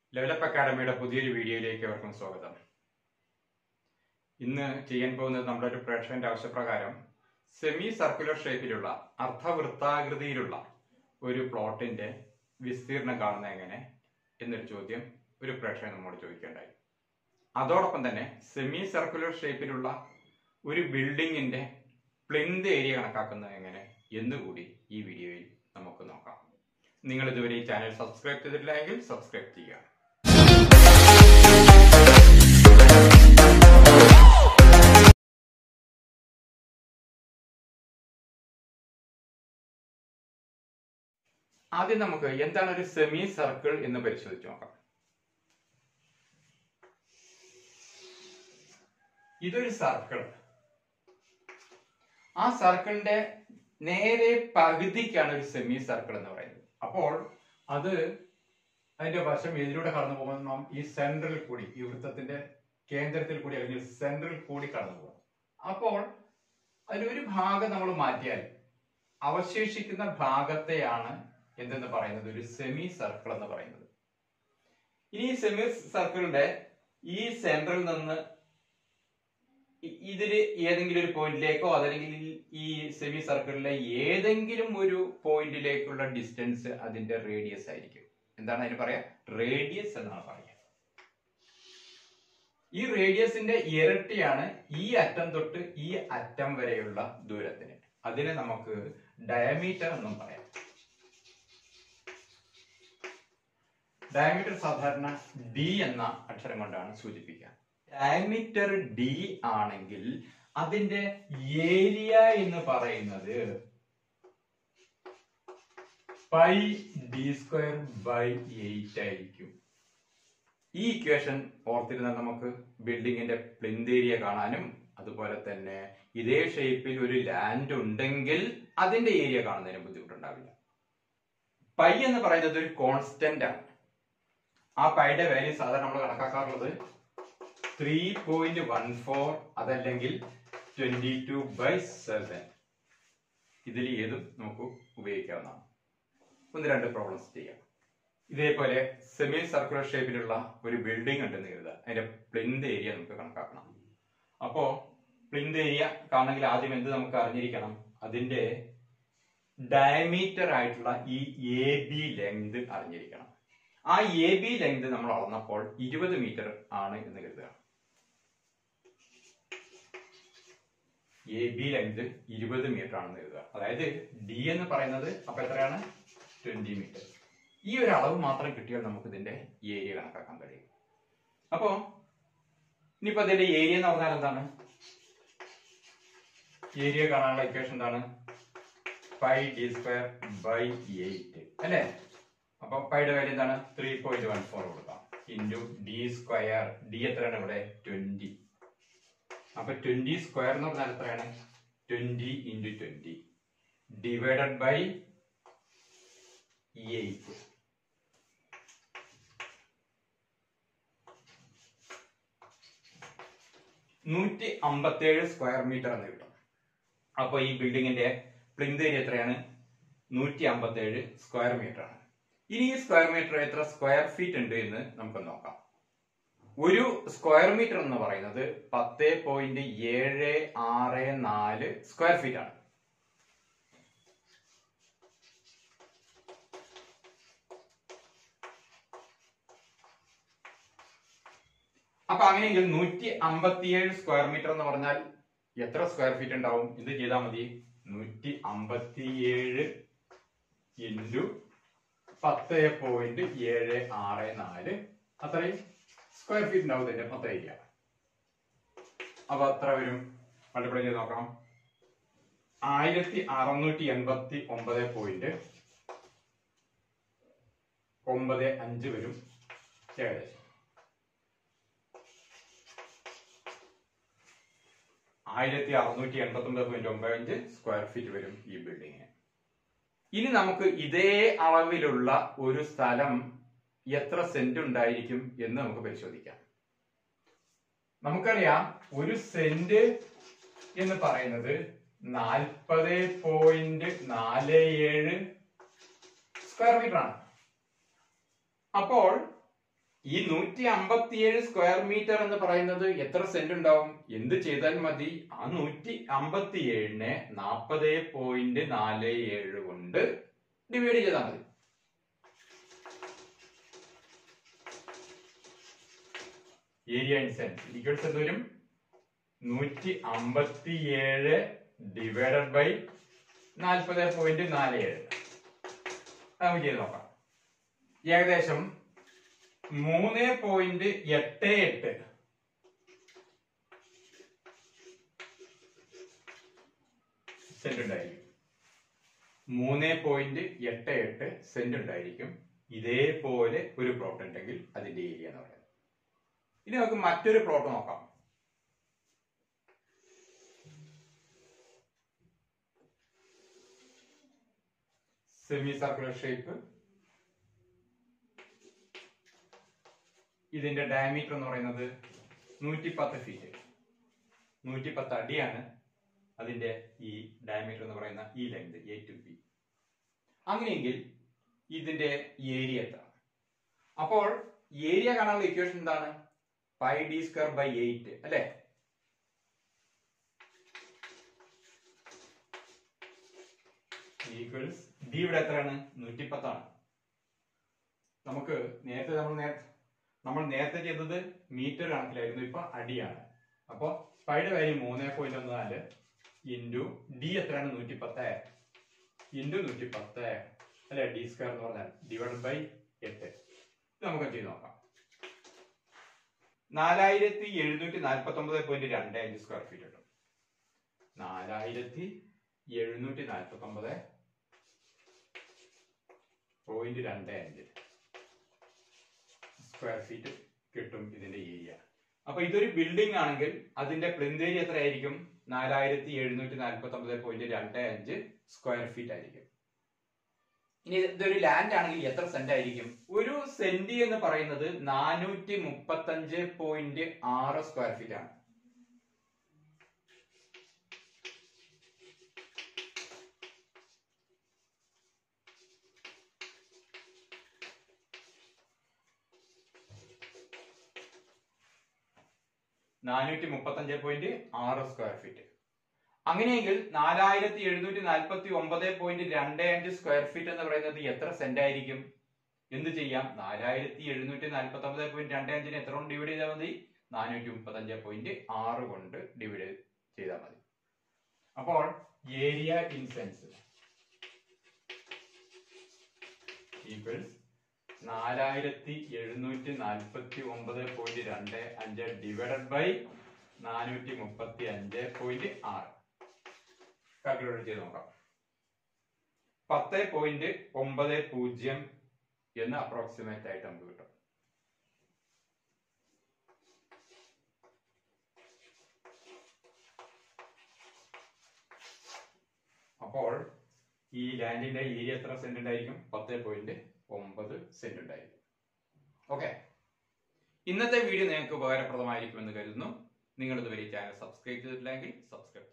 level up അക്കാഡമിയുടെ പുതിയൊരു വീഡിയോയിലേക്ക് അവർക്കും സ്വാഗതം ഇന്ന് ചെയ്യാൻ പോകുന്നത് നമ്മുടെ ഒരു പ്രേക്ഷകന്റെ ആവശ്യപ്രകാരം സെമി സർക്കുലർ ഷേപ്പിലുള്ള അർദ്ധവൃത്താകൃതിയിലുള്ള ഒരു പ്ലോട്ടിന്റെ വിസ്തീർണം കാണുന്നത് എങ്ങനെ എന്നൊരു ചോദ്യം ഒരു പ്രേക്ഷകൻ നമ്മോട് ചോദിക്കേണ്ടായി അതോടൊപ്പം തന്നെ സെമി സർക്കുലർ ഷേപ്പിലുള്ള ഒരു ബിൽഡിങ്ങിന്റെ പ്ലിന്ത് ഏരിയ കണക്കാക്കുന്നത് എങ്ങനെ എന്നുകൂടി ഈ വീഡിയോയിൽ നമുക്ക് നോക്കാം നിങ്ങൾ ഇതുവരെ ഈ ചാനൽ സബ്സ്ക്രൈബ് ചെയ്തിട്ടില്ല എങ്കിൽ സബ്സ്ക്രൈബ് ചെയ്യുക ആദ്യം നമുക്ക് എന്താണ് ഒരു സെമി സർക്കിൾ എന്ന് പരിശോധിച്ച് നോക്കാം ഇതൊരു സർക്കിൾ ആ സർക്കിളിന്റെ നേരെ പകുതിക്കാണ് ഒരു സെമി സർക്കിൾ എന്ന് പറയുന്നത് അപ്പോൾ അത് അതിന്റെ വശം ഇതിലൂടെ കടന്നു പോകുമ്പോൾ നാം ഈ സെൻട്രൽ കൂടി ഈ വൃത്തത്തിന്റെ കേന്ദ്രത്തിൽ കൂടി അല്ലെങ്കിൽ സെൻട്രൽ കൂടി കടന്നു പോകും അപ്പോൾ അതിലൊരു ഭാഗം നമ്മൾ മാറ്റിയാൽ അവശേഷിക്കുന്ന ഭാഗത്തെയാണ് എന്തെന്ന് പറയുന്നത് ഒരു സെമി സർക്കിൾ എന്ന് പറയുന്നത് ഇനി ഈ സെമി സർക്കിളിന്റെ ഈ സെൻട്രൽ നിന്ന് ഇ- ഇതില് ഏതെങ്കിലും ഒരു പോയിന്റിലേക്കോ അതല്ലെങ്കിൽ ഈ സെമി സർക്കിളിലെ ഏതെങ്കിലും ഒരു പോയിന്റിലേക്കുള്ള ഡിസ്റ്റൻസ് അതിന്റെ റേഡിയസ് ആയിരിക്കും എന്താണ് അതിന് പറയാ റേഡിയസ് എന്നാണ് പറയുക ഈ റേഡിയസിന്റെ ഇരട്ടിയാണ് ഈ അറ്റം തൊട്ട് ഈ അറ്റം വരെയുള്ള ദൂരത്തിന് അതിനെ നമുക്ക് ഡയമീറ്റർ എന്നും പറയാം ഡയമീറ്റർ സാധാരണ ഡി എന്ന അക്ഷരം കൊണ്ടാണ് സൂചിപ്പിക്കുക ഡയമീറ്റർ ഡി ആണെങ്കിൽ അതിന്റെ ഏരിയ എന്ന് പറയുന്നത് pi D square by eight ആയിരിക്കും ഈ ഇക്വേഷൻ ഓർത്തിരുന്നാൽ നമുക്ക് ബിൽഡിങ്ങിന്റെ പ്ലിന്ത് ഏരിയ കാണാനും അതുപോലെ തന്നെ ഇതേ ഷേപ്പിൽ ഒരു ലാൻഡ് ഉണ്ടെങ്കിൽ അതിന്റെ ഏരിയ കാണുന്നതിന് ബുദ്ധിമുട്ടുണ്ടാവില്ല പൈ എന്ന് പറയുന്നത് ഒരു കോൺസ്റ്റന്റ് ആണ് ആ പൈയുടെ വാല്യൂ സാധാരണ നമ്മൾ കണക്കാക്കാറുള്ളത് ത്രീ പോയിന്റ് വൺ ഫോർ അതല്ലെങ്കിൽ ട്വന്റി ടു ബൈ സെവൻ ഇതിൽ ഏതും നമുക്ക് ഉപയോഗിക്കാവുന്നതാണ് ഒന്ന് രണ്ട് പ്രോബ്ലംസ് ചെയ്യാം ഇതേപോലെ സെമി സർക്കുലർ ഷേപ്പിലുള്ള ഒരു ബിൽഡിംഗ് ഉണ്ടെന്ന് കരുതുക അതിന്റെ പ്ലിന്ത് ഏരിയ നമുക്ക് കണക്കാക്കണം അപ്പോ പ്ലിന്ത് ഏരിയ കാണണമെങ്കിൽ ആദ്യം എന്ത് നമുക്ക് അറിഞ്ഞിരിക്കണം അതിന്റെ ഡയമീറ്റർ ആയിട്ടുള്ള ഈ എ ബി ലെങ്ത് അറിഞ്ഞിരിക്കണം ആ എ ബി ലെങ്ത് നമ്മൾ അളന്നപ്പോൾ ഇരുപത് മീറ്റർ ആണ് എന്ന് കരുതുക എ ബി ലെങ്ത് ഇരുപത് മീറ്റർ ആണെന്ന് കരുതുക അതായത് ഡി എന്ന് പറയുന്നത് അപ്പൊ എത്രയാണ് ട്വന്റി മീറ്റർ ഈ ഒരു അളവ് മാത്രം കിട്ടിയാൽ നമുക്ക് ഇതിന്റെ ഏരിയ കണക്കാക്കാൻ കഴിയും അപ്പോ ഇനിയിപ്പോ ഇതിന്റെ ഏരിയ എന്ന് പറഞ്ഞാൽ എന്താണ് ഏരിയ കാണാനുള്ള ഇക്വേഷൻ എന്താണ് five D square by eight അല്ലേ അപ്പൊ പൈയുടെ വാല്യൂ എന്താണ് ത്രീ പോയിന്റ് വൺ ഫോർ കൊടുക്കാം ഇൻറ്റു ഡി സ്ക്വയർ ഡി എത്രയാണ് ഇവിടെ ട്വന്റി അപ്പൊ ട്വന്റി സ്ക്വയർ എന്ന് പറഞ്ഞാൽ എത്രയാണ് twenty into twenty divided by eight നൂറ്റി അമ്പത്തേഴ് സ്ക്വയർ മീറ്റർ എന്ന് കിട്ടും അപ്പൊ ഈ ബിൽഡിങ്ങിന്റെ പ്ലിന്ത് ഏരിയ എത്രയാണ് നൂറ്റി അമ്പത്തേഴ് സ്ക്വയർ മീറ്റർ ആണ് ഇനി ഈ സ്ക്വയർ മീറ്റർ എത്ര സ്ക്വയർ ഫീറ്റ് ഉണ്ട് എന്ന് നമുക്ക് നോക്കാം ഒരു സ്ക്വയർ മീറ്റർ എന്ന് പറയുന്നത് പത്ത് പോയിന്റ് ഏഴ് ആറ് നാല് സ്ക്വയർ ഫീറ്റ് ആണ് അപ്പൊ അങ്ങനെയെങ്കിൽ നൂറ്റി അമ്പത്തിയേഴ് സ്ക്വയർ മീറ്റർ എന്ന് പറഞ്ഞാൽ എത്ര സ്ക്വയർ ഫീറ്റ് ഉണ്ടാവും ഇത് ചെയ്താൽ മതി നൂറ്റി അമ്പത്തിയേഴ് ഇൻറ്റു പത്ത് പോയിന്റ് ഏഴ് ആറ് നാല് അത്രയും സ്ക്വയർ ഫീറ്റ് ഉണ്ടാവും ഇതിന്റെ മൊത്തം ഏരിയ അപ്പൊ അത്ര വരും മൾട്ടിപ്ലൈ ചെയ്ത് നോക്കാം ആയിരത്തി അറുന്നൂറ്റി എൺപത്തി ഒമ്പത് പോയിന്റ് ഒമ്പത് അഞ്ച് വരും ഏകദേശം ആയിരത്തി അറുന്നൂറ്റി എൺപത്തി ഒമ്പത് പോയിന്റ് ഒമ്പത് അഞ്ച് സ്ക്വയർ ഫീറ്റ് വരും ഈ ബിൽഡിങ്ങിന് ഇനി നമുക്ക് ഇതേ അളവിലുള്ള ഒരു സ്ഥലം എത്ര സെന്റ് ഉണ്ടായിരിക്കും എന്ന് നമുക്ക് പരിശോധിക്കാം നമുക്കറിയാം ഒരു സെന്റ് എന്ന് പറയുന്നത് നാൽപ്പത് പോയിന്റ് നാല് ഏഴ് സ്ക്വയർ മീറ്റർ ആണ് അപ്പോൾ ഈ നൂറ്റി അമ്പത്തിയേഴ് സ്ക്വയർ മീറ്റർ എന്ന് പറയുന്നത് എത്ര സെന്റ് ഉണ്ടാവും എന്ത് ചെയ്താൽ മതി ആ നൂറ്റി അമ്പത്തിയേഴിനെ നാൽപ്പത് പോയിന്റ് നാല് ഏഴ് കൊണ്ട് ഡിവൈഡ് ചെയ്താൽ മതി ഏരിയ ഇൻ സെൻസ് ഈക്വൽസ് എന്ത് വരും നൂറ്റി അമ്പത്തിയേഴ് ഡിവൈഡഡ് ബൈ നാൽപ്പത് പോയിന്റ് നാല് ഏഴ് നമുക്ക് ചെയ്ത് നോക്കാം ഏകദേശം മൂന്ന് പോയിന്റ് എട്ട് എട്ട് സെന്റ് ഉണ്ടായിരിക്കും മൂന്ന് പോയിന്റ് എട്ട് എട്ട് സെന്റ് ഉണ്ടായിരിക്കും ഇതേപോലെ ഒരു പ്ലോട്ട് ഉണ്ടെങ്കിൽ അതിന്റെ ഏരിയ എന്ന് പറയുന്നത് ഇനി നമുക്ക് മറ്റൊരു പ്ലോട്ട് നോക്കാം സെമി സർക്കുലർ ഷേപ്പ് ഇതിന്റെ ഡയമീറ്റർ എന്ന് പറയുന്നത് നൂറ്റി പത്ത് ഫീറ്റ് നൂറ്റി പത്ത് അടിയാണ് അതിന്റെ ഈ ഡയമീറ്റർ എന്ന് പറയുന്ന ഈ ലെങ്ത് എ ടു ബി അങ്ങനെയെങ്കിൽ ഇതിന്റെ ഏരിയ എത്ര അപ്പോൾ ഏരിയ കാണാനുള്ള ഇക്വേഷൻ എന്താണ് pi D square by eight അല്ലെ ഈക്വൽസ് ഡി ഇവിടെ എത്രയാണ് നൂറ്റി പത്താണ് നമുക്ക് നേരത്തെ നമ്മൾ നേരത്തെ നമ്മൾ നേരത്തെ ചെയ്തത് മീറ്റർ കണക്കിലായിരുന്നു ഇപ്പൊ അടിയാണ് അപ്പൊ പൈയുടെ വാല്യൂ മൂന്ന് പോയിന്റ് ഒന്ന് നാല് ഇൻറ്റു ഡി എത്രയാണ് നൂറ്റി പത്ത് ഇൻറ്റു നൂറ്റി പത്ത് അല്ലെ ഡി സ്ക്വയർ എന്ന് പറഞ്ഞാൽ ഡിവൈഡ് ബൈ എട്ട് ഇത് നമുക്ക് ചെയ്ത് നോക്കാം നാലായിരത്തി എഴുന്നൂറ്റി നാൽപ്പത്തി ഒമ്പത് പോയിന്റ് രണ്ട് അഞ്ച് സ്ക്വയർ ഫീറ്റ് കിട്ടും നാലായിരത്തി എഴുന്നൂറ്റി നാൽപ്പത്തി ഒമ്പത് പോയിന്റ് രണ്ട് അഞ്ച് സ്ക്വയർ ഫീറ്റ് കിട്ടും ഇതിന്റെ ഏരിയ അപ്പൊ ഇതൊരു ബിൽഡിംഗ് ആണെങ്കിൽ അതിന്റെ പ്ലിന്ത് ഏരിയ എത്രയായിരിക്കും നാലായിരത്തി എഴുന്നൂറ്റി നാൽപ്പത്തി ഒമ്പത് പോയിന്റ് രണ്ട് അഞ്ച് സ്ക്വയർ ഫീറ്റ് ആയിരിക്കും ഇനി ഇതൊരു ലാൻഡ് ആണെങ്കിൽ എത്ര സെന്റ് ആയിരിക്കും ഒരു സെന്റ് എന്ന് പറയുന്നത് നാനൂറ്റി മുപ്പത്തി അഞ്ച് പോയിന്റ് ആറ് സ്ക്വയർ ഫീറ്റ് ആണ് നാനൂറ്റി മുപ്പത്തി അഞ്ച് പോയിന്റ് ആറ് സ്ക്വയർ ഫീറ്റ് അങ്ങനെയെങ്കിൽ നാലായിരത്തി എഴുന്നൂറ്റി നാൽപ്പത്തി ഒമ്പത് പോയിന്റ് രണ്ട് അഞ്ച് സ്ക്വയർ ഫീറ്റ് എന്ന് പറയുന്നത് എത്ര സെന്റ് ആയിരിക്കും എന്ത് ചെയ്യാം നാലായിരത്തി എഴുന്നൂറ്റി നാൽപ്പത്തി ഒമ്പത് പോയിന്റ് രണ്ട് അഞ്ചിന് എത്ര കൊണ്ട് ഡിവൈഡ് ചെയ്താൽ മതി നാനൂറ്റി മുപ്പത്തി അഞ്ച് പോയിന്റ് ആറ് കൊണ്ട് ഡിവൈഡ് ചെയ്താൽ മതി അപ്പോൾ ഏരിയ ഇൻ സെൻസ് ഈക്വൽസ് നാലായിരത്തി എഴുന്നൂറ്റി നാൽപ്പത്തി ഒമ്പത് പോയിന്റ് രണ്ട് അഞ്ച് ഡിവൈഡഡ് ബൈ നാനൂറ്റി മുപ്പത്തി അഞ്ച് പോയിന്റ് ആറ് കാൽക്കുലേറ്റ് ചെയ്ത് നോക്കാം പത്ത് പോയിന്റ് ഒമ്പത് പൂജ്യം എന്ന് അപ്രോക്സിമേറ്റ് ആയിട്ട് നമുക്ക് കിട്ടും അപ്പോൾ ഈ ലാൻഡിന്റെ ഏരിയ എത്ര സെന്റ് ഉണ്ടായിരിക്കും പത്ത് പോയിന്റ് ഒമ്പത് സെന്റ് ഉണ്ടായിരിക്കും ഓക്കെ ഇന്നത്തെ വീഡിയോ നിങ്ങൾക്ക് ഉപകാരപ്രദമായിരിക്കുമെന്ന് കരുതുന്നു നിങ്ങൾ ഇതുവരെ ഈ ചാനൽ സബ്സ്ക്രൈബ് ചെയ്തിട്ടില്ലെങ്കിൽ സബ്സ്ക്രൈബ്